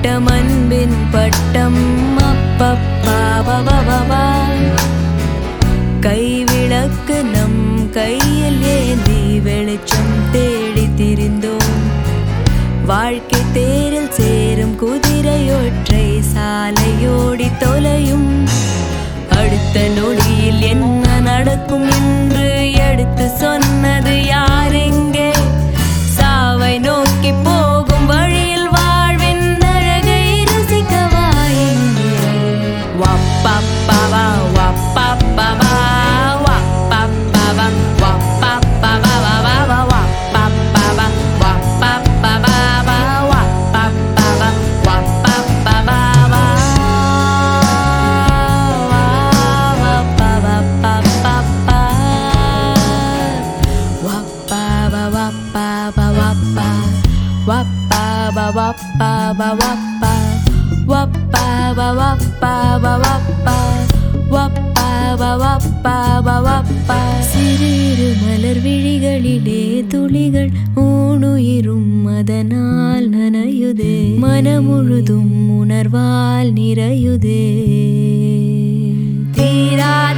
பட்டம் அன்பின் பட்டம் அப்பப்பா கைவிளக்கு நம் கையில் ஏந்தி வெளிச்சம் தேடி திரிந்தோம் வாழ்க்கை தேரில் சேரும் குதிரையொற்றை சாலையோடி தொலையும் அடுத்த நொடியில் என்ன நடக்கும் என்று எடுத்து சொன்னது யாரெங்கே சாவை நோக்கி போகும் வழியில் வாழ்வின் அழகை ரசிக்கவா இங்கே வப்பப்பவா வப்பப்பவா வப்பப்பவா வப்பப்பவா வப்பப்பவா வப்பப்பவா வப்பப்பவா வப்பப்பவா சிறிரு மலர் விழிகளிலே துளிகள் ஊனுயிரும் அதனால் நனையுதே மனமுழுதும் உணர்வால் நிறையுதே தீராத